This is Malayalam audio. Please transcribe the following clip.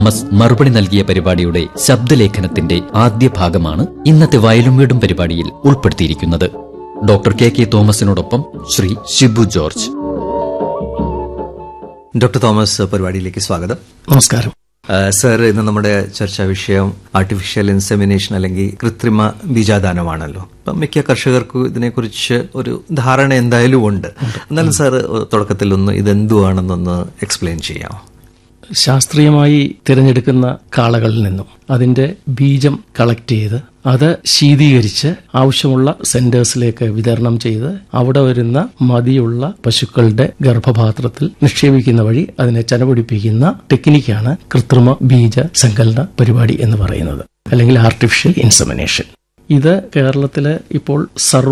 തോമസ് മറുപടി നൽകിയ പരിപാടിയുടെ ശബ്ദലേഖനത്തിന്റെ ആദ്യ ഭാഗമാണ് ഇന്നത്തെ വയലും വീടും പരിപാടിയിൽ ഉൾപ്പെടുത്തിയിരിക്കുന്നത് ഡോക്ടർ കെ കെ തോമസിനോടൊപ്പം ശ്രീ ഷിബു ജോർജ് ഡോക്ടർ തോമസ് പരിപാടിയിലേക്ക് സ്വാഗതം നമസ്കാരം ആ, സർ ഇന്ന് നമ്മുടെ ചർച്ചാ വിഷയം ആർട്ടിഫിഷ്യൽ ഇൻസെമിനേഷൻ അല്ലെങ്കിൽ കൃത്രിമ ബീജാദാനമാണല്ലോ അപ്പം മിക്ക കർഷകർക്കും ഇതിനെക്കുറിച്ച് ഒരു ധാരണ എന്തായാലും ഉണ്ട് എന്നാലും സാർ തുടക്കത്തിൽ ഒന്ന് ഇതെന്തുവാണെന്നൊന്ന് എക്സ്പ്ലെയിൻ ചെയ്യാം ശാസ്ത്രീയമായി തിരഞ്ഞെടുക്കുന്ന കാളകളിൽ നിന്നും അതിന്റെ ബീജം കളക്ട് ചെയ്ത് അത് ശീതീകരിച്ച് ആവശ്യമുള്ള സെന്റേഴ്സിലേക്ക് വിതരണം ചെയ്ത് അവിടെ വരുന്ന മതിയുള്ള പശുക്കളുടെ ഗർഭപാത്രത്തിൽ നിക്ഷേപിക്കുന്ന വഴി അതിനെ ചനപിടിപ്പിക്കുന്ന ടെക്നിക്കാണ് കൃത്രിമ ബീജ സങ്കലന പരിപാടി എന്ന് പറയുന്നത് അല്ലെങ്കിൽ ആർട്ടിഫിഷ്യൽ ഇൻസമിനേഷൻ ഇത് കേരളത്തില് ഇപ്പോൾ സർവ്വ